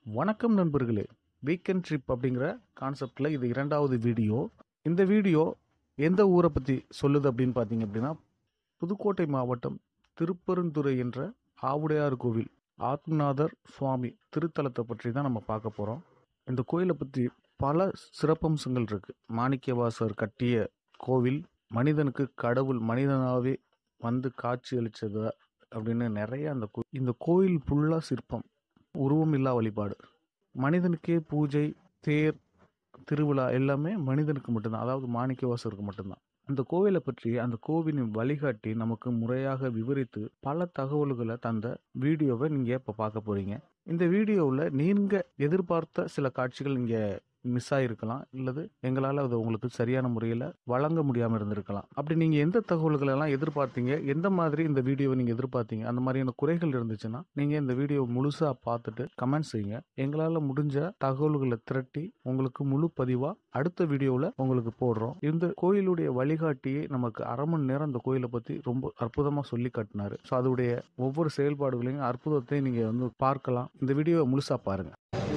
வணக்கம் நண்பர்களே weekend trip அப்படிங்கிற கான்செப்டில் இது இரண்டாவது வீடியோ இந்த வீடியோ எந்த ஊரை பற்றி சொல்லுது அப்படின்னு பார்த்தீங்க அப்படின்னா புதுக்கோட்டை மாவட்டம் திருப்பெருந்துறை என்ற ஆவுடையார் கோவில் ஆத்மநாதர் சுவாமி திருத்தலத்தை பற்றி தான் நம்ம பார்க்க போகிறோம் இந்த கோயிலை பற்றி பல சிறப்பம்சங்கள் இருக்குது மாணிக்கவாசர் கட்டிய கோவில் மனிதனுக்கு கடவுள் மனிதனாகவே வந்து காட்சி அளித்தது அப்படின்னு நிறைய அந்த கோ இந்த கோயில் ஃபுல்லாக சிற்பம் உருவம் இல்லா வழிபாடு மனிதனுக்கே பூஜை தேர் திருவிழா எல்லாமே மனிதனுக்கு மட்டும்தான் அதாவது மாணிக்கவாசருக்கு மட்டும்தான் அந்த கோவிலை பற்றி அந்த கோவிலின் வழிகாட்டி நமக்கு முறையாக விவரித்து பல தகவல்களை தந்த வீடியோவை நீங்கள் இப்போ பார்க்க போகிறீங்க இந்த வீடியோவில் நீங்கள் எதிர்பார்த்த சில காட்சிகள் இங்கே மிஸ் ஆகிருக்கலாம் இல்லது எங்களால் அது உங்களுக்கு சரியான முறையில் வழங்க முடியாமல் இருந்திருக்கலாம் அப்படி நீங்கள் எந்த தகவல்கள் எல்லாம் எதிர்பார்த்தீங்க எந்த மாதிரி இந்த வீடியோவை நீங்கள் எதிர்பார்த்தீங்க அந்த மாதிரியான குறைகள் இருந்துச்சுன்னா நீங்கள் இந்த வீடியோவை முழுசாக பார்த்துட்டு கமெண்ட் செய்யுங்க எங்களால் முடிஞ்ச தகவல்களை திரட்டி உங்களுக்கு முழு பதிவாக அடுத்த வீடியோவில் உங்களுக்கு போடுறோம் இந்த கோயிலுடைய வழிகாட்டியை நமக்கு அரை மணி நேரம் அந்த கோயிலை பற்றி ரொம்ப அற்புதமாக சொல்லி காட்டினாரு ஸோ அதோடைய ஒவ்வொரு செயல்பாடுகளையும் அற்புதத்தை நீங்கள் வந்து பார்க்கலாம் இந்த வீடியோவை முழுசாக பாருங்கள்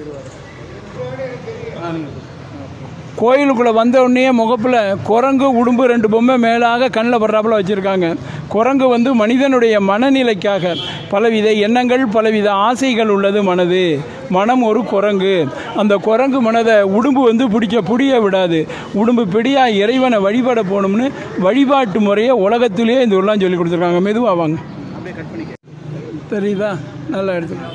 கோயிலுக்குள்ளே வந்த உடனே முகப்பில் குரங்கு உடும்பு ரெண்டு பொம்மை மேலாக கண்ணில் படுறாப்புல வச்சுருக்காங்க குரங்கு வந்து மனிதனுடைய மனநிலைக்காக பலவித எண்ணங்கள் பலவித ஆசைகள் உள்ளது மனது மனம் ஒரு குரங்கு அந்த குரங்கு மனதை உடும்பு வந்து பிடிக்க பிடிய விடாது உடும்பு பிடியா இறைவனை வழிபட போகணும்னு வழிபாட்டு முறையை உலகத்திலேயே இந்த ஊர்லாம் சொல்லி கொடுத்துருக்காங்க மெதுவாக வாங்க தெரியுதா நல்லா எடுத்து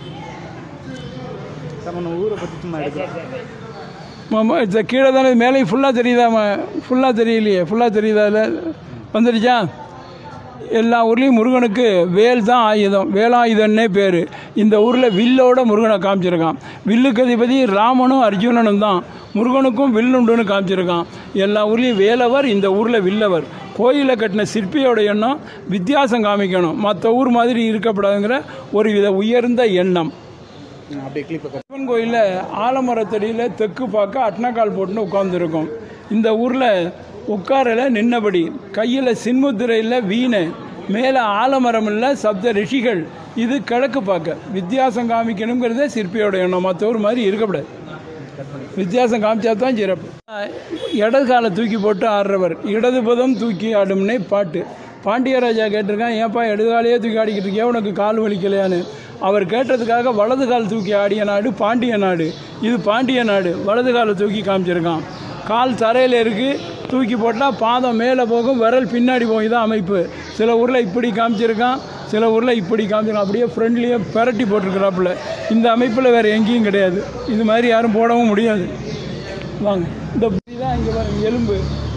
ஊரை பற்றி சும்மா எடுக்கலாம் மாமா இந்த கீழே தானே மேலே ஃபுல்லாக தெரியுதாம்மா ஃபுல்லாக தெரியலையே ஃபுல்லாக தெரியுதா இல்லை வந்துடுச்சா எல்லா ஊர்லேயும் முருகனுக்கு வேல் தான் ஆயுதம் வேலாயுதன்னே பேர் இந்த ஊரில் வில்லோட முருகனை காமிச்சிருக்கான் வில்லுக்கு அதிபதி ராமனும் அர்ஜுனனும் தான் முருகனுக்கும் வில்லுண்டுன்னு காமிச்சிருக்கான் எல்லா ஊர்லேயும் வேலவர் இந்த ஊரில் வில்லவர் கோயிலை கட்டின சிற்பியோட எண்ணம் வித்தியாசம் காமிக்கணும் மற்ற ஊர் மாதிரி இருக்கப்படாதுங்கிற ஒரு வித உயர்ந்த எண்ணம் அப்படியே கிளிப்பை சிவன் கோயிலில் ஆலமரத்தடியில் தெற்கு பார்க்க அட்னக்கால் போட்டுன்னு உட்காந்துருக்கோம் இந்த ஊரில் உட்காரல நின்னபடி கையில் சின்முத்திரையில் வீணை மேலே ஆலமரம் இல்லை சப்த ரிஷிகள் இது கிழக்கு பார்க்க வித்தியாசம் காமிக்கணுங்கிறதே சிற்பியோட எண்ணம் மற்ற ஊர் மாதிரி இருக்கக்கூடாது வித்தியாசம் காமிச்சா தான் சிறப்பு இடது காலை தூக்கி போட்டு ஆடுறவர் இடது பதம் தூக்கி ஆடும்னே பாட்டு பாண்டியராஜா கேட்டிருக்கான் ஏன்ப்பா இடது காலையே தூக்கி ஆடிக்கிட்டு இருக்கியா உனக்கு கால் வலிக்கலையான்னு அவர் கேட்டதுக்காக வலது கால் தூக்கி ஆடிய நாடு பாண்டிய நாடு இது பாண்டிய நாடு வலது காலை தூக்கி காமிச்சிருக்கான் கால் தரையில் இருக்குது தூக்கி போட்டால் பாதம் மேலே போகும் விரல் பின்னாடி போகும் இதான் அமைப்பு சில ஊரில் இப்படி காமிச்சிருக்கான் சில ஊரில் இப்படி காமிச்சிருக்கான் அப்படியே ஃப்ரெண்ட்லியே பெரட்டி போட்டிருக்கிறாப்புல இந்த அமைப்பில் வேறு எங்கேயும் கிடையாது இது மாதிரி யாரும் போடவும் முடியாது வாங்க இந்த தான் இங்கே பாருங்க எலும்பு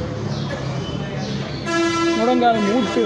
முழங்கால் மூட்டு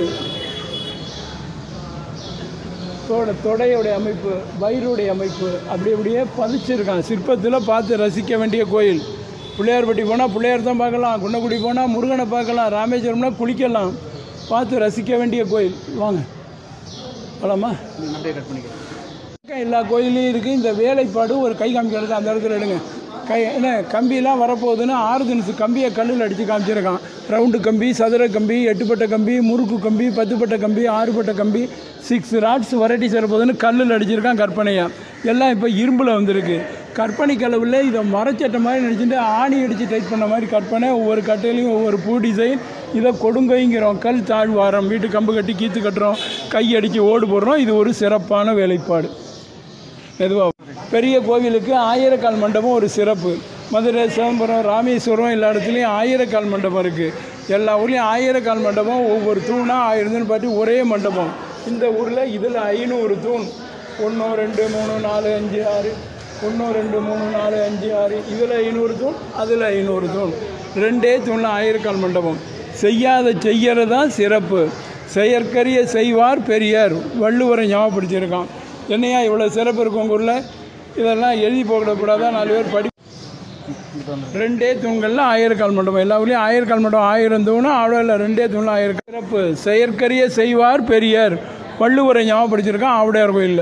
தோட தொடையோடைய அமைப்பு வயிறுடைய அமைப்பு அப்படி அப்படியே பதிச்சிருக்கான் சிற்பத்தில் பார்த்து ரசிக்க வேண்டிய கோயில் பிள்ளையார்பட்டி போனால் பிள்ளையார் தான் பார்க்கலாம் குன்னக்குடி போனால் முருகனை பார்க்கலாம் ராமேஸ்வரம்னா குளிக்கலாம் பார்த்து ரசிக்க வேண்டிய கோயில் வாங்க போலாமா அப்படியே கட் பண்ணிக்கலாம் எல்லா கோயிலையும் இருக்குது இந்த வேலைப்பாடு ஒரு கை காமிக்கிறது அந்த இடத்துல எடுங்க கை என்ன கம்பியெல்லாம் வரப்போகுதுன்னு ஆறு தினசு கம்பியை கல்லில் அடித்து காமிச்சிருக்கான் ரவுண்டு கம்பி சதுர கம்பி எட்டுப்பட்ட கம்பி முறுக்கு கம்பி பத்துப்பட்ட கம்பி ஆறுபட்ட கம்பி சிக்ஸ் ராட்ஸ் வெரைட்டி வரப்போகுதுன்னு கல்லில் அடிச்சிருக்கான் கற்பனையாக எல்லாம் இப்போ இரும்பில் வந்திருக்கு கற்பனை கலவில் இதை மரச்சட்டை மாதிரி நினச்சிட்டு ஆணி அடித்து டைட் பண்ண மாதிரி கற்பனை ஒவ்வொரு கட்டையிலையும் ஒவ்வொரு பூ டிசைன் இதை கொடுங்கைங்கிறோம் கல் தாழ்வாரம் வீட்டு கம்பு கட்டி கீத்து கட்டுறோம் கை அடித்து ஓடு போடுறோம் இது ஒரு சிறப்பான வேலைப்பாடு மெதுவாக பெரிய கோவிலுக்கு ஆயிரக்கால் மண்டபம் ஒரு சிறப்பு மதுரை சிதம்பரம் ராமேஸ்வரம் எல்லா இடத்துலையும் ஆயிரக்கால் மண்டபம் இருக்குது எல்லா ஊர்லேயும் ஆயிரக்கால் மண்டபம் ஒவ்வொரு தூணாக ஆயிருந்துன்னு பார்த்து ஒரே மண்டபம் இந்த ஊரில் இதில் ஐநூறு தூண் ஒன்று ரெண்டு மூணு நாலு அஞ்சு ஆறு ஒன்று ரெண்டு மூணு நாலு அஞ்சு ஆறு இதில் ஐநூறு தூண் அதில் ஐநூறு தூண் ரெண்டே தூணில் ஆயிரக்கால் மண்டபம் செய்யாத செய்யறது தான் சிறப்பு செயற்கரிய செய்வார் பெரியார் வள்ளுவரை ஞாபகப்படுத்தியிருக்கான் என்னையா இவ்வளோ சிறப்பு இருக்கும் உங்கள் ஊரில் இதெல்லாம் எழுதி போகக்கூடாதா நாலு பேர் படி ரெண்டே தூண்களில் ஆயிரக்கால் மண்டபம் எல்லா ஊர்லேயும் ஆயிரக்கால் மண்டபம் ஆயிரம் தூணும் அவ்வளோ இல்லை ரெண்டே தூணில் ஆயிரம் சிறப்பு செயற்கரிய செய்வார் பெரியார் வள்ளுவரை ஞாபகப்படுத்தியிருக்கான் ஆவுடையார் கோயிலில்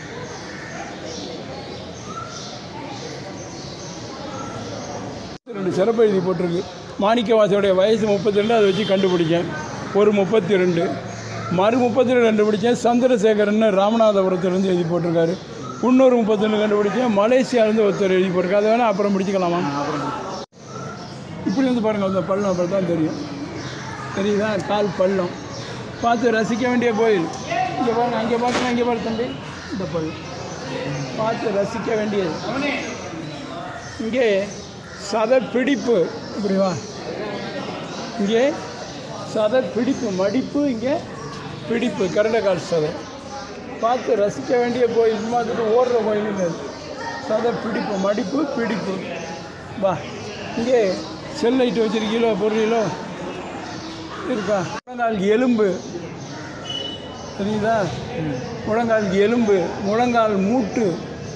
ரெண்டு சிறப்பு எழுதி போட்டிருக்கு மாணிக்கவாசனுடைய வயசு முப்பத்தி ரெண்டு அதை வச்சு கண்டுபிடிச்சேன் ஒரு முப்பத்தி ரெண்டு மறு முப்பத்தி ரெண்டு கண்டுபிடிச்சேன் சந்திரசேகரன் ராமநாதபுரத்துலேருந்து எழுதி போட்டிருக்காரு இன்னொரு முப்பத்தி ரெண்டு கண்டுபிடிச்சேன் மலேசியாவிலேருந்து ஒருத்தர் எழுதி போட்டிருக்காரு அதை வேணால் அப்புறம் முடிச்சுக்கலாமா இப்படி வந்து பாருங்கள் அந்த பள்ளம் அப்புறம் தான் தெரியும் தெரியுதா கால் பள்ளம் பார்த்து ரசிக்க வேண்டிய கோயில் இங்கே பாருங்க அங்கே பார்க்கணும் இங்கே பாரு தம்பி இந்த பள்ளம் பார்த்து ரசிக்க வேண்டியது இங்கே சத பிடிப்பு இப்படி வா இங்கே சத பிடிப்பு மடிப்பு இங்கே பிடிப்பு கரண்டக்கால் சதை பார்த்து ரசிக்க வேண்டிய கோயில் சும்மா வந்துட்டு ஓடுற கோயில் இல்லை இது. சத பிடிப்பு மடிப்பு பிடிப்பு வா இங்கே செல் லைட் வச்சிருக்கீங்களோ பொருளோ இருக்கா முழங்கால் எலும்பு தெரியுதா முழங்கால் எலும்பு முழங்கால் மூட்டு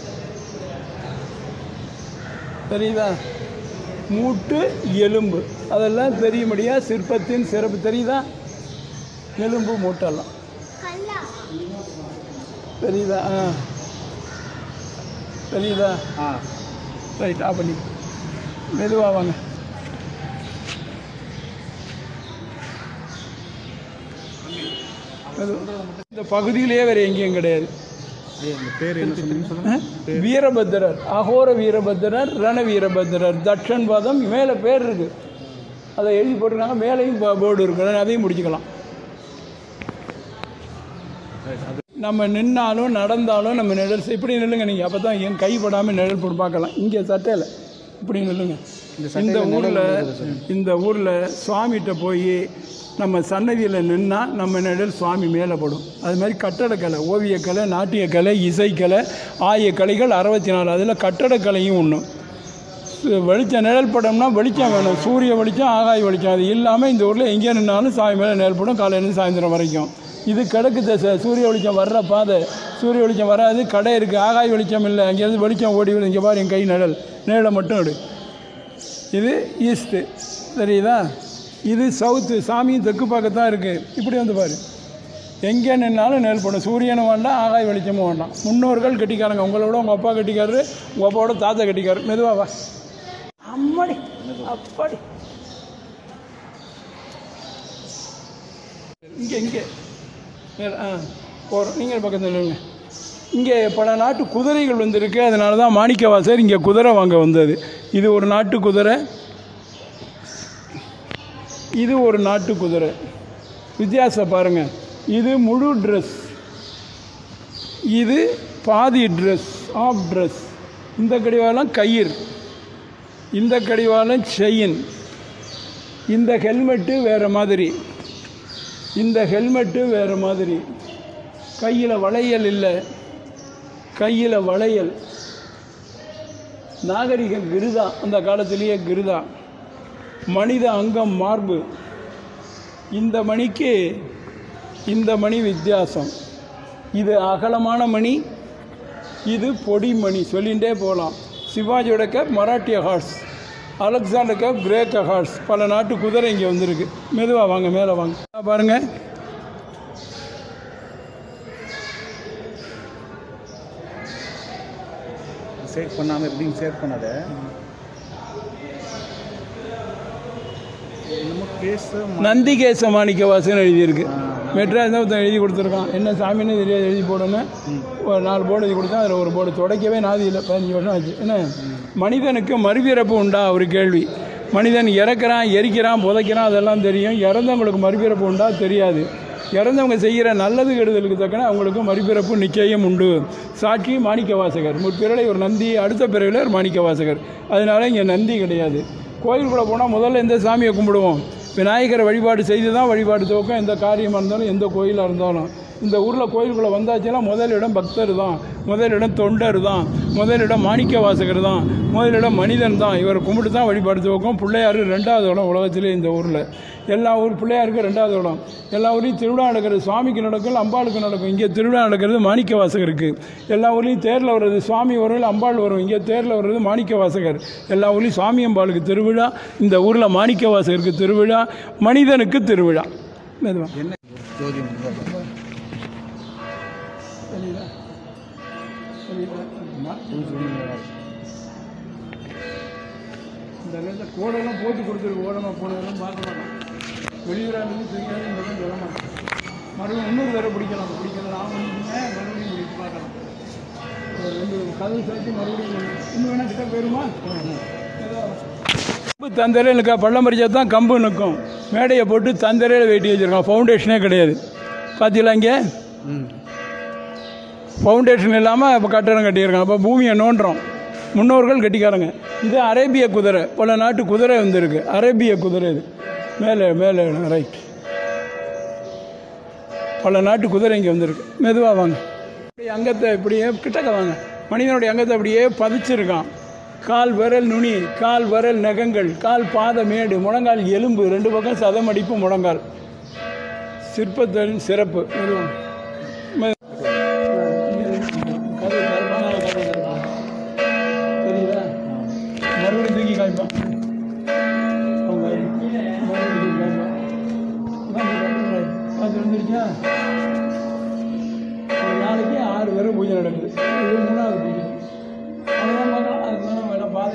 தெரியுதா மூட்டு எலும்பு அதெல்லாம் தெரியும்படியா சிற்பத்தின் சிறப்பு தெரியுதா எலும்பு மூட்டெல்லாம் தெரியுதா ஆ தெரியுதா ஆ ரைட் ஆ பண்ணி மெதுவாக வாங்க மெது- இந்த பகுதியிலேயே வேறு எங்கேயும் கிடையாது இந்த பேர் என்ன சொன்னீங்க சொல்லுங்க வீரபத்திரர் அகோர வீரபத்திரர் ரண வீரபத்திரர் தட்சன் பாதம் மேலே பேர் இருக்கு அதை எழுதி போட்டிருக்காங்க மேலேயும் போர்டு இருக்கு அதையும் முடிச்சுக்கலாம் நம்ம நின்னாலும் நடந்தாலும் நம்ம நிழல் செ- இப்படி நில்லுங்க நீங்கள் அப்போ தான் என் கைப்படாமல் நிழல் போட்டு பார்க்கலாம் இங்கே சட்டையில் இப்படி நில்லுங்க இந்த ஊரில் இந்த ஊரில் சுவாமிகிட்ட போய் நம்ம சன்னதியில் நின்னா நம்ம நிழல் சுவாமி மேலே படும் அது மாதிரி கட்டடக்கலை ஓவியக்கலை நாட்டியக்கலை இசைக்கலை ஆய கலைகள் அறுபத்தி நாலு அதில் கட்டடக்கலையும் ஒன்று சு- வெளிச்சம் நிழல் படம்னா வெளிச்சம் வேணும் சூரிய வெளிச்சம் ஆகாய வெளிச்சம் அது இல்லாமல் இந்த ஊரில் எங்கே நின்னாலும் சாமி மேலே நிழல் படும் காலையிலேருந்து சாயந்தரம் வரைக்கும் இது கிழக்கு திசை சூரிய வெளிச்சம் வர்ற பாதை சூரிய வெளிச்சம் வராது கடை இருக்குது ஆகாய வெளிச்சம் இல்லை அங்கேருந்து வெளிச்சம் ஓடி வருது இங்கே பாரு என் கை நிழல் நிழலை மட்டும் எடு இது ஈஸ்ட்டு தெரியுதா இது சவுத்து சாமியும் தெற்கு பக்கத்தான் இருக்குது இப்படி வந்து பாரு எங்கே நின்னாலும் நிழல் படும் சூரியனும் வேண்டாம் ஆகாய வெளிச்சமும் வேண்டாம் முன்னோர்கள் கட்டிக்காரங்க உங்களை விட உங்கள் அப்பா கட்டிக்காரு உங்கள் அப்பாவோட தாத்தா கட்டிக்காரு மெதுவா வா அம்மாடி அப்பாடி இங்கே இங்கே மேல, ஆ போகிறோம் நீங்கள் பக்கத்தில் இல்லைங்க இங்கே பல நாட்டு குதிரைகள் வந்திருக்கு அதனால தான் மாணிக்கவாசர் இங்கே குதிரை வாங்க வந்தது இது ஒரு நாட்டு குதிரை இது ஒரு நாட்டு குதிரை வித்தியாசம் பாருங்கள் இது முழு ட்ரெஸ் இது பாதி ட்ரெஸ் ஆஃப் ட்ரெஸ் இந்த கடிவாளம் கயிறு இந்த கடிவாளம் செயின் இந்த ஹெல்மெட்டு வேறு மாதிரி இந்த ஹெல்மெட்டு வேறு மாதிரி கையில் வளையல் இல்லை கையில் வளையல் நாகரிக கிருதா அந்த காலத்திலேயே கிருதா மனித அங்கம் மார்பு இந்த மணிக்கு இந்த மணி வித்தியாசம் இது அகலமான மணி இது பொடி மணி சொல்லிகிட்டே போகலாம் சிவாஜியோட கப் மராட்டிய ஹார்ஸ் அலெக்சாண்டர் கப் கிரேக்க ஹார்ஸ் பல நாட்டு குதிரை இங்கே வந்திருக்கு மெதுவாக வாங்க மேலே வாங்க பாருங்கள் சேவ் பண்ணாமல் எப்படியும் சேவ் பண்ணாத என்னமோ கேஸு நந்திகேச மாணிக்கவாசன் எழுதியிருக்கு மெட்ராஸ் தான் ஒருத்தன் எழுதி கொடுத்துருக்கான் என்ன சாமின்னு தெரியாது எழுதி போடணும் ஒரு நாலு போர்டு எழுதி கொடுத்தா அதில் ஒரு போர்டு துடைக்கவே நாதி இல்லை பதினஞ்சு வருஷம் ஆச்சு என்ன மனிதனுக்கு மறுபிறப்பு உண்டா ஒரு கேள்வி மனிதன் இறக்குறான் எரிக்கிறான் புதைக்கிறான் அதெல்லாம் தெரியும் இறந்தவங்களுக்கு மறுபிறப்பு உண்டா தெரியாது இறந்தவங்க செய்கிற நல்லது கெடுதலுக்கு தக்கன அவங்களுக்கு மறுபிறப்பு நிச்சயம் உண்டு சாட்சி மாணிக்க வாசகர் முற்பிறலை ஒரு நந்தி அடுத்த பிறவில ஒரு மாணிக்க வாசகர் அதனால இங்கே நந்தி கிடையாது கோயிலுக்குள்ளே போனால் முதல்ல எந்த சாமியை கும்பிடுவோம் விநாயகரை வழிபாடு செய்து தான் வழிபாடு துவக்கம் எந்த காரியமாக இருந்தாலும் எந்த கோயிலாக இருந்தாலும் இந்த ஊரில் கோயிலுக்குள்ளே வந்தாச்சுன்னா முதலிடம் பக்தர் தான் முதலிடம் தொண்டர் தான் முதலிடம் மாணிக்க வாசகர் தான் முதலிடம் மனிதன் தான் இவரை கும்பிட்டு தான் வழிபாடு துவக்கம் பிள்ளையார் ரெண்டாவது இடம் உலகத்திலே இந்த ஊரில் எல்லா ஊர் பிள்ளையாருக்கு ரெண்டாவது இடம் எல்லா ஊர்லேயும் திருவிழா நடக்கிறது சுவாமிக்கு நடக்கும் அம்பாளுக்கு நடக்கும் இங்கே திருவிழா நடக்கிறது மாணிக்க வாசகருக்கு எல்லா ஊர்லேயும் தேரில் வர்றது சுவாமி வரும் அம்பாள் வரும் இங்கே தேரில் வர்றது மாணிக்க வாசகர் எல்லா ஊர்லேயும் சுவாமி அம்பாளுக்கு திருவிழா இந்த ஊரில் மாணிக்க வாசகருக்கு திருவிழா மனிதனுக்கு திருவிழா மெதுவா என்ன ஜோதி தெரியுதா தெரியுதா? இந்த சில நேரத்தில் கோடெல்லாம் போட்டு கொடுத்துருக்கு ஓடமாக போனதெல்லாம் பார்க்க மாட்டோம் வெளியூராக தெரியாது இந்த மாதிரி சொல்ல மாட்டோம் மறுபடியும் இன்னொரு தடவை பிடிக்கலாம் பிடிக்கலாம் நான் பண்ணிங்க மறுபடியும் பிடிச்சு பார்க்கலாம் ஒரு ரெண்டு கதவு சேர்த்து மறுபடியும் ஒண்ணு. இன்னும் வேணா கிட்ட போயிருமா கம்பு தந்தரையில் இருக்கா பள்ளம் பறிச்சா தான் கம்பு நிற்கும் மேடையை போட்டு தந்தரையில் வெட்டி வச்சுருக்கோம் ஃபவுண்டேஷனே கிடையாது பார்த்தீங்களா இங்கே ஃபவுண்டேஷன் இல்லாமல் இப்போ கட்டடம் கட்டியிருக்காங்க அப்போ பூமியை நோண்டுறோம் முன்னோர்கள் கட்டிக்காரங்க இது அரேபிய குதிரை பல நாட்டு குதிரை வந்திருக்கு அரேபிய குதிரை இது மேலே மேலே ரைட் பல நாட்டு குதிரை இங்கே வந்திருக்கு மெதுவாக வாங்க இப்படி அங்கத்தை இப்படியே கிட்டக்க வாங்க மனிதனுடைய அங்கத்தை அப்படியே பதிச்சிருக்கான் கால் விரல் நுனி கால் விரல் நகங்கள் கால் பாத மேடு முழங்கால் எலும்பு ரெண்டு பக்கம் சதமடிப்பு முழங்கால் சிற்பத்தின் சிறப்பு மெதுவாக மெது- கதவு திறப்பாங்க, கதவு திறப்பாங்க. தெரியுதா மறுபடியும் தூக்கி காய்ப்பான் அவங்க மறுபடியும் தூக்கி காய்ப்பான் அது வந்துருச்சா ஒரு நாளைக்கு ஆறு பேரும் பூஜை நடக்குது இது மூணாவது பூஜை அவ்வளோதான் பார்க்கலாம் அதுக்கு மேலே வேணாம் பாதை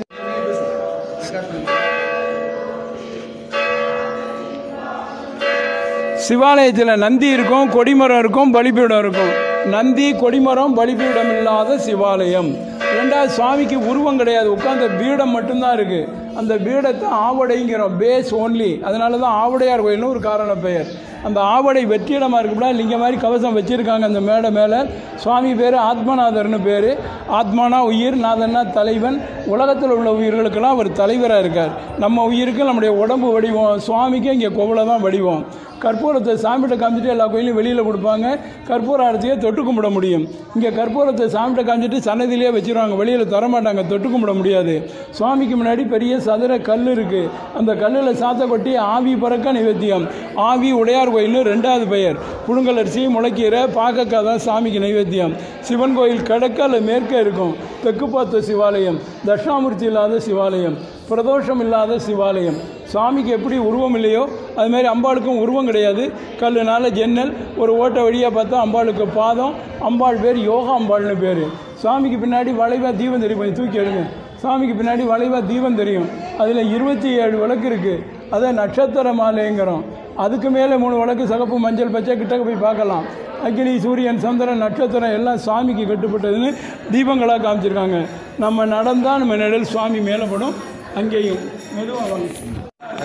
சிவாலயத்தில் நந்தி இருக்கும் கொடிமரம் இருக்கும் பலிபீடம் இருக்கும் நந்தி கொடிமரம் பலிபீடம் இல்லாத சிவாலயம் ரெண்டாவது சுவாமிக்கு உருவம் கிடையாது உட்கார்ந்த பீடம் மட்டும்தான் இருக்கு அந்த பீடத்தை ஆவடைங்கிறோம் பேஸ் ஓன்லி அதனால தான் ஆவடையார் கோயில்னு ஒரு காரண பெயர் அந்த ஆவடை வெற்றிடமாக இருக்கும்னா லிங்க மாதிரி கவசம் வச்சிருக்காங்க அந்த மேடை மேலே சுவாமி பேர் ஆத்மநாதர்னு பேர் ஆத்மானா உயிர் நாதன்னா தலைவன் உலகத்தில் உள்ள உயிர்களுக்கெல்லாம் அவர் தலைவராக இருக்கார் நம்ம உயிருக்கு நம்முடைய உடம்பு வடிவம் சுவாமிக்கு இங்கே கோவில தான் வடிவம் கற்பூரத்தை சாமிகிட்ட காமிச்சிட்டு எல்லா கோயிலையும் வெளியில் கொடுப்பாங்க கற்பூர ஆரத்தியை தொட்டு கும்பிட முடியும் இங்கே கற்பூரத்தை சாமிகிட்ட காமிச்சிட்டு சன்னதியிலே வச்சிருவாங்க வெளியில் தர மாட்டாங்க தொட்டு கும்பிட முடியாது சுவாமிக்கு முன்னாடி பெரிய சதுர கல் இருக்குது அந்த கல்லில் சாத்த கொட்டி ஆவி பறக்க நைவேத்தியம் ஆவி உடையார் கோயில்னு ரெண்டாவது பெயர் புழுங்கல் அரிசி முளைக்கீரை பாக்கக்காய் தான் சாமிக்கு நைவேத்தியம் சிவன் கோயில் கிழக்க அல்ல மேற்க இருக்கும் தெற்கு பார்த்த சிவாலயம் தட்சிணாமூர்த்தி இல்லாத சிவாலயம் பிரதோஷம் இல்லாத சிவாலயம் சுவாமிக்கு எப்படி உருவம் இல்லையோ அது மாதிரி அம்பாளுக்கும் உருவம் கிடையாது கல்லுனால ஜன்னல் ஒரு ஓட்டை வழியாக பார்த்தா அம்பாளுக்கு பாதம் அம்பாள் பேர் யோகா அம்பாள்னு பேர் சுவாமிக்கு பின்னாடி வளைவாக தீபம் தெரியும் கொஞ்சம் தூக்கி எடுங்க சுவாமிக்கு பின்னாடி வளைவாக தீபம் தெரியும் அதில் இருபத்தி ஏழு விளக்கு இருக்குது அதை நட்சத்திர மாலைங்கிறோம் அதுக்கு மேலே மூணு விளக்கு சகப்பு மஞ்சள் பச்சை கிட்டக்க போய் பார்க்கலாம் அக்னி சூரியன் சந்திரன் நட்சத்திரம் எல்லாம் சுவாமிக்கு கட்டுப்பட்டதுன்னு தீபங்களாக காமிச்சிருக்காங்க நம்ம நடந்தால் நம்ம நிழல் சுவாமி மேலே படும் அங்கேயும் மெதுவாக வாங்க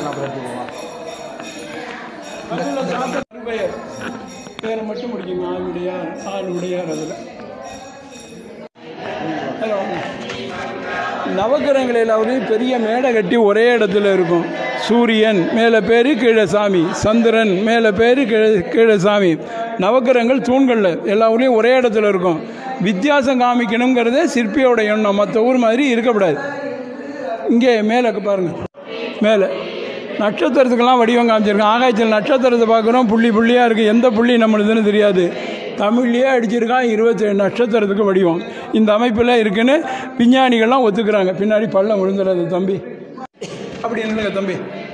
அதுல சாத்த பெயர் பேரை மட்டும் முடிக்குங்க ஆளுடையார் ஆளுடையார் அதில் ஹலோ நவக்கிரகங்களில் ஒரு பெரிய மேடை கட்டி ஒரே இடத்துல இருக்கும் சூரியன் மேலே பேர் கீழே சாமி சந்திரன் மேலே பேர் கீழே கீழே சாமி நவக்கிரகங்கள் தூண்களில் எல்லா ஊர்லேயும் ஒரே இடத்துல இருக்கும் வித்தியாசம் காமிக்கணுங்கிறதே சிற்பியோட எண்ணம் மற்ற ஊர் மாதிரி இருக்கக்கூடாது இங்கே மேலே பாருங்க மேலே நட்சத்திரத்துக்கெல்லாம் வடிவம் காமிச்சிருக்கேன் ஆகாயத்தில் நட்சத்திரத்தை பார்க்குறோம் புள்ளி புள்ளியாக இருக்குது எந்த புள்ளி நம்மளுதுன்னு தெரியாது தமிழ்லேயே அடிச்சிருக்கான் இருபத்தேழு நட்சத்திரத்துக்கு வடிவம் இந்த அமைப்பில் இருக்குன்னு விஞ்ஞானிகள்லாம் ஒத்துக்கிறாங்க பின்னாடி பள்ளம் விழுந்துடாது தம்பி அப்படி இல்லைங்க தம்பி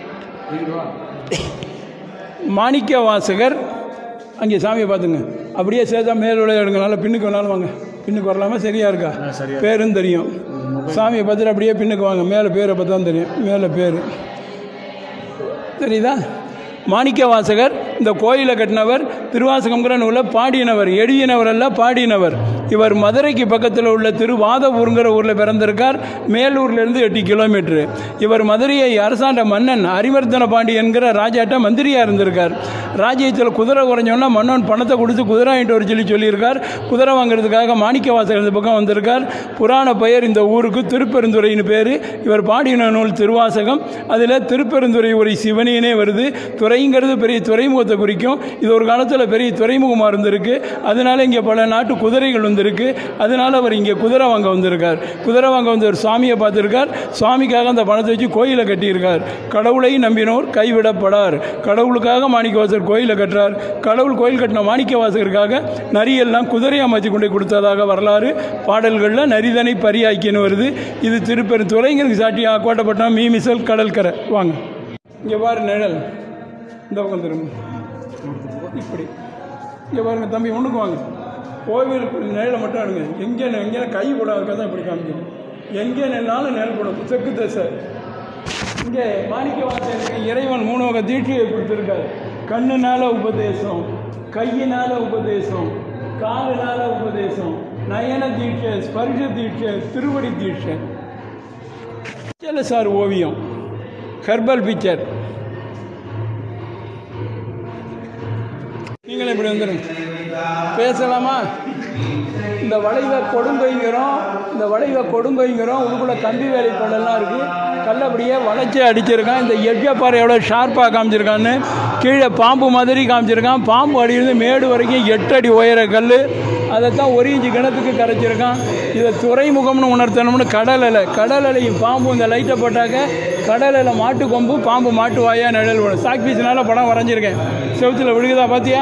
மாணிக்க வாசகர் அங்கே சாமியை பார்த்துங்க அப்படியே சேர்த்தா மேல் விளைய எடுங்கனால பின்னுக்கு வேணாலும் வாங்க பின்னுக்கு வரலாமா சரியா இருக்கா பேரும் தெரியும் சாமியை பார்த்துட்டு அப்படியே பின்னுக்கு வாங்க மேலே பேரை பார்த்தா தான் தெரியும் மேலே பேர் தெரியுதா மாணிக்க வாசகர் இந்த கோயிலை கட்டினவர் திருவாசகம்ங்கிற நூலை பாடினவர் எழுதினவர் அல்ல பாடினவர் இவர் மதுரைக்கு பக்கத்தில் உள்ள திருவாதபூருங்கிற ஊரில் பிறந்திருக்கார் மேலூர்லேருந்து எட்டு கிலோமீட்ரு இவர் மதுரையை அரசாண்ட மன்னன் அரிவர்த்தன பாண்டி என்கிற ராஜாட்ட மந்திரியாக இருந்திருக்கார் ராஜ்யத்தில் குதிரை குறைஞ்சோன்னா மன்னன் பணத்தை கொடுத்து குதிரை வாங்கிட்டு வர சொல்லி சொல்லியிருக்கார் குதிரை வாங்குறதுக்காக மாணிக்க வாசகர் இந்த பக்கம் வந்திருக்கார் புராண பெயர் இந்த ஊருக்கு திருப்பெருந்துறைன்னு பேர் இவர் பாடின நூல் திருவாசகம் அதில் திருப்பெருந்துறை ஒரு சிவனியனே வருது துறைங்கிறது பெரிய துறைமுகத்தை குறிக்கும் இது ஒரு காலத்தில் பெரிய துறைமுகமாக இருந்திருக்கு அதனால இங்கே பல நாட்டு குதிரைகள் வந்திருக்கு அதனால அவர் இங்கே குதிரை வாங்க வந்திருக்கார் குதிரை வாங்க வந்து ஒரு சுவாமியை பார்த்துருக்கார் சுவாமிக்காக அந்த பணத்தை வச்சு கோயிலை கட்டியிருக்கார் கடவுளை நம்பினோர் கைவிடப்படார் கடவுளுக்காக மாணிக்கவாசகர் கோயிலை கட்டுறார் கடவுள் கோயில் கட்டின மாணிக்கவாசகருக்காக நரியெல்லாம் குதிரையை அமைச்சு கொண்டு போய் கொடுத்ததாக வரலாறு பாடல்களில் நரிதனை பரியாக்கின்னு வருது இது திருப்பெருந்துறைங்கிறது சாட்டியா கோட்டப்பட்டினம் மீமிசல் கடற்கரை வாங்க இங்கே பாரு நிழல் இந்த பக்கம் திரும்ப இப்படி இங்கே பாருங்க தம்பி ஒன்றுக்கு வாங்க கோவிலுக்கு நிழலை மட்டும் எடுங்க எங்கே எங்கே கை போடாதுக்காக தான் இப்படி காமிக்கணும் எங்கே நின்னாலும் நிழல் போடும் தெற்கு திசை இங்கே மாணிக்கவாசனுக்கு இறைவன் மூணு வகை தீட்சையை கொடுத்துருக்காரு கண்ணுனால உபதேசம் கையினால உபதேசம் காலுனால உபதேசம் நயன தீட்சை ஸ்பர்ஷ தீட்சை திருவடி தீட்சை சில சார் ஓவியம் ஹெர்பல் பிக்சர் நீங்களே இப்படி வந்துடுங்க பேசலாமா இந்த வளைவை கொடுங்கொய்ங்கிறோம் இந்த வளைவை கொடுங்கொய்ங்கிறோம் உள்ளுக்குள்ள கம்பி வேலைப்பாடெல்லாம் இருக்குது கல்லபடியே வளைச்சி அடிச்சிருக்கான் இந்த எட்ஜை பாரு எவ்வளோ ஷார்ப்பாக காமிச்சிருக்கான்னு கீழே பாம்பு மாதிரி காமிச்சிருக்கான் பாம்பு அடியிலிருந்து மேடு வரைக்கும் எட்டு அடி உயர கல் அதைத்தான் ஒரு இன்ச்சு கிணத்துக்கு கரைச்சிருக்கான் இதை துறைமுகம்னு உணர்த்தணும்னு கடல் அலை கடல் அலையும் பாம்பு இந்த லைட்டை போட்டாக்க கடல் அலை மாட்டு கொம்பு பாம்பு மாட்டு வாயா நிழல் விடும் சாக் பீஸ்னால படம் வரைஞ்சிருக்கேன் செவுத்தில் விழுகுதா பார்த்தியா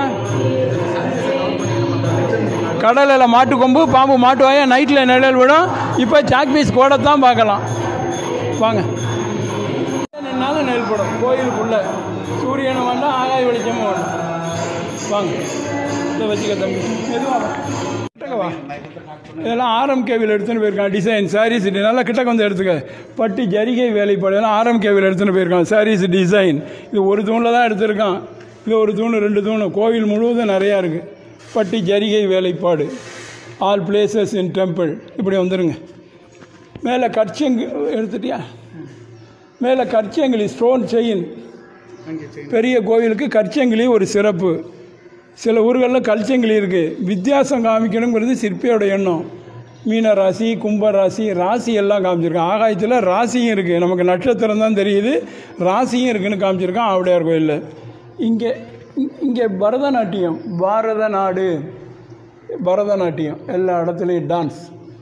கடலில் மாட்டு கொம்பு பாம்பு மாட்டு வாயா நைட்டில் நிழல் விடும் இப்போ சாக் பீஸ் கோடத்தான் பார்க்கலாம் வாங்க நின்னாலும் நெல் படும் கோயிலுக்குள்ள சூரியனும் வேண்டாம் ஆகாய வெளிச்சமும் வேண்டாம் வாங்க இதை வச்சுக்க தம்பி மெதுவா வா. கிட்டக்க வா இதெல்லாம் ஆரம் கேவியில் எடுத்துன்னு போயிருக்கான் டிசைன் சாரீஸ் நல்லா கிட்டக்க வந்து எடுத்துக்க பட்டு ஜரிகை வேலைப்பாடு இதெல்லாம் ஆரம் கேவியில் எடுத்துன்னு போயிருக்கான் சாரீஸ் டிசைன் இது ஒரு தூணில் தான் எடுத்திருக்கான் இது ஒரு தூணு ரெண்டு தூணு கோவில் முழுவதும் நிறையா இருக்குது பட்டு ஜரிகை வேலைப்பாடு ஆல் பிளேசஸ் இன் டெம்பிள் இப்படி வந்துருங்க மேலே கற்சங்கு எடுத்துட்டியா மேலே கற்சங்கிலி ஸ்டோன் செயின் பெரிய கோவிலுக்கு கற்சங்கிலி ஒரு சிறப்பு சில ஊர்களில் கல்ச்சங்கிலி இருக்குது வித்தியாசம் காமிக்கணுங்கிறது சிற்பியோட எண்ணம் மீன ராசி கும்ப ராசி ராசி எல்லாம் காமிச்சிருக்கான் ஆகாயத்தில் ராசியும் இருக்குது நமக்கு நட்சத்திரம் தான் தெரியுது ராசியும் இருக்குன்னு காமிச்சிருக்கான் ஆவுடையார் கோயிலில் இங்கே இங்கே பரதநாட்டியம் பாரத நாடு பரதநாட்டியம் எல்லா இடத்துலையும் டான்ஸ்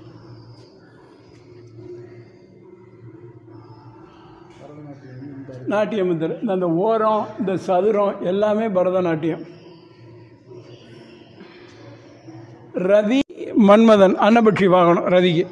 நாட்டியம் முத்திரை அந்த ஓரம் இந்த சதுரம் எல்லாமே பரதநாட்டியம் ரதி மன்மதன் அன்னபட்சி வாகனம் ரதிக்கு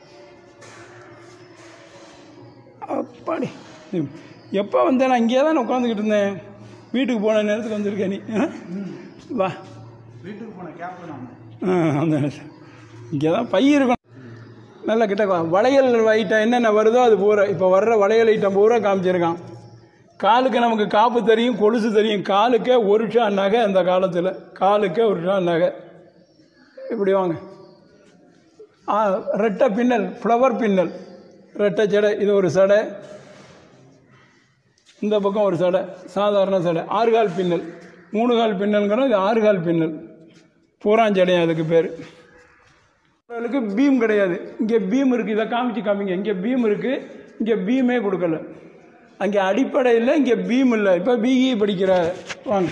அப்பாடி எப்போ வந்தேன் நான் இங்கே தான் உட்காந்துக்கிட்டு இருந்தேன் வீட்டுக்கு போன நேரத்துக்கு வந்திருக்கேன் நீ ஆ? வா வீட்டுக்கு போன கேப்ல நான் ஆ அந்த இங்கே தான் பை இருக்கும் நல்ல கிட்ட வா. வளையல் ஐட்டம் என்னென்ன வருதோ அது பூரா இப்போ வர்ற வளையல் ஐட்டம் பூரா காமிச்சிருக்கான் காலுக்கு நமக்கு காப்பு தெரியும் கொலுசு தெரியும் காலுக்கே ஒரு ஷா நகை அந்த காலத்தில் காலுக்கே ஒரு ஷா நகை இப்படி வாங்க ஆ ரெட்டை பின்னல் ஃப்ளவர் பின்னல் ரெட்டை சடை இது ஒரு சடை இந்த பக்கம் ஒரு சடை சாதாரண சடை ஆறு கால் பின்னல் மூணு கால் பின்னல்ங்கிறோம் இது ஆறு கால் பின்னல் பூராஞ்சடையும் அதுக்கு பேர் அவர்களுக்கு பீம் கிடையாது இங்கே பீம் இருக்குது இதை காமிச்சு காமிங்க இங்கே பீம் இருக்குது இங்கே பீமே கொடுக்கல அங்கே அடிப்படை இல்லை இங்கே பீம் இல்லை இப்போ பிஇ படிக்கிற வாங்க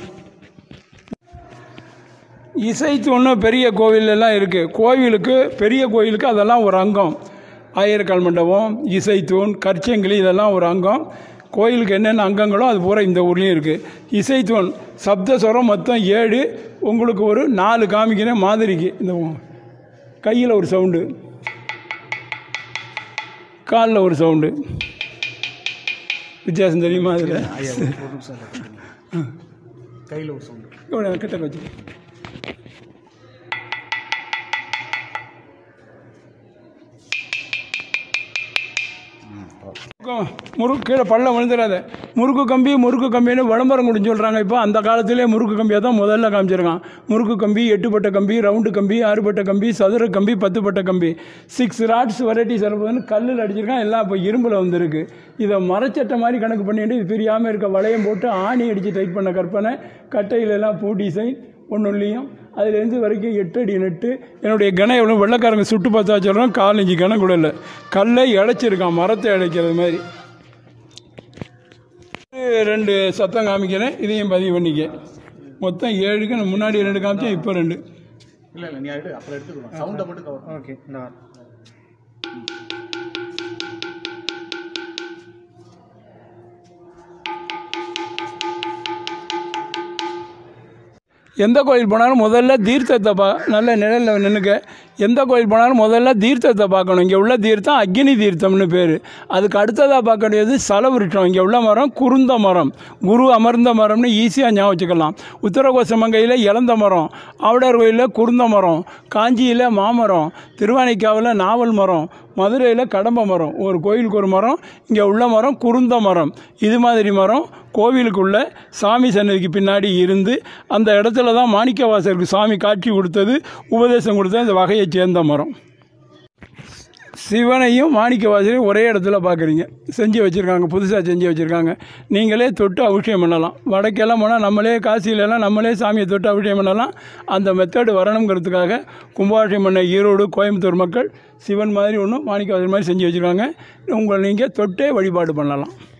இசைத்தூணு பெரிய கோவில் எல்லாம் இருக்குது கோவிலுக்கு பெரிய கோவிலுக்கு அதெல்லாம் ஒரு அங்கம் ஆயிரக்கால் மண்டபம் இசைத்தூண் கற்சங்கிலி இதெல்லாம் ஒரு அங்கம் கோயிலுக்கு என்னென்ன அங்கங்களோ அது பூரா இந்த ஊர்லேயும் இருக்குது இசைத்தூண் சப்தஸ்வரம் மொத்தம் ஏழு உங்களுக்கு ஒரு நாலு காமிக்கிறேன் மாதிரிக்கு இந்த கையில் ஒரு சவுண்டு காலில் ஒரு சவுண்டு வித்தியாசம் தெரியுமா அதில் ஐயா ஒரு நிமிஷம் இருங்க. கையில் ஒரு சவுண்டு இவ்வளோ கிட்ட வச்சு முறுக்கு கீழே பள்ளம் விழுந்துடாத முறுக்கு கம்பி முறுக்கு கம்பின்னு விளம்பரம் கொடுன்னு சொல்கிறாங்க இப்போ அந்த காலத்திலே முறுக்கு கம்பியை தான் முதல்ல காமிச்சிருக்கான் முறுக்கு கம்பி எட்டுப்பட்ட கம்பி ரவுண்டு கம்பி ஆறுபட்ட கம்பி சதுர கம்பி பத்துப்பட்ட கம்பி சிக்ஸ் ராட்ஸ் வெரைட்டிஸ் இருப்பதுன்னு கல்லில் அடிச்சிருக்கான் எல்லாம் இப்போ இரும்பில் வந்திருக்கு இதை மரச்சட்டை மாதிரி கணக்கு பண்ணிட்டு இது பிரியாமல் இருக்க வளையம் போட்டு ஆணி அடித்து டைட் பண்ண கற்பனை கட்டையில எல்லாம் பூ டிசைன் ஒன்றுலையும் அதுலேருந்து வரைக்கும் எட்டு அடி நட்டு என்னுடைய கணம் எவ்வளோ வெள்ளைக்காரங்க சுட்டு பார்த்தா சொல்கிறோம் கால் இஞ்சி கணம் கூட இல்லை கல்லை இழைச்சிருக்கான் மரத்தை இழைக்கிறது மாதிரி ரெண்டு சத்தம் காமிக்கிறேன் இதையும் பதிவு பண்ணிக்க மொத்தம் ஏழுக்கு நான் முன்னாடி ரெண்டு காமிச்சேன் இப்போ ரெண்டு இல்லை இல்லை நீ எடு அப்புறம் எடுத்துக்கலாம் சவுண்டை மட்டும் கவர் ஓகே இந்த எந்த கோயில் போனாலும் முதல்ல தீர்த்தத்தை பா நல்ல நிழலில் நின்றுக்க எந்த கோயில் போனாலும் முதல்ல தீர்த்தத்தை பார்க்கணும் இங்கே உள்ள தீர்த்தம் அக்னி தீர்த்தம்னு பேர் அதுக்கு அடுத்ததாக பார்க்க வேண்டியது சலவிருட்சம் இங்கே உள்ள மரம் குருந்த மரம் குரு அமர்ந்த மரம்னு ஈஸியாக ஞாபகம் வச்சுக்கலாம் உத்தரகோசமங்கையில் இளந்த மரம் ஆவுடையார் கோயிலில் குருந்த மரம் காஞ்சியில் மாமரம் திருவானைக்காவில் நாவல் மரம் மதுரையில் கடம்ப மரம் ஒரு கோயிலுக்கு ஒரு மரம் இங்கே உள்ள மரம் குருந்த மரம் இது மாதிரி மரம் கோவிலுக்குள்ள சாமி சன்னதிக்கு பின்னாடி இருந்து அந்த இடத்துல தான் மாணிக்கவாசருக்கு சாமி காட்சி கொடுத்தது உபதேசம் கொடுத்தது இந்த வகையை சேர்ந்த மரம் சிவனையும் மாணிக்கவாசலையும் ஒரே இடத்துல பார்க்குறீங்க செஞ்சு வச்சுருக்காங்க புதுசாக செஞ்சு வச்சுருக்காங்க நீங்களே தொட்டு அபிஷேகம் பண்ணலாம் வடக்கெல்லாம் போனால் நம்மளே காசிலெல்லாம் நம்மளே சாமியை தொட்டு அபிஷேகம் பண்ணலாம் அந்த மெத்தடு வரணுங்கிறதுக்காக கும்பாபிஷேகம் பண்ண ஈரோடு கோயம்புத்தூர் மக்கள் சிவன் மாதிரி ஒன்றும் மாணிக்கவாசல் மாதிரி செஞ்சு வச்சுருக்காங்க உங்களை நீங்கள் தொட்டே வழிபாடு பண்ணலாம்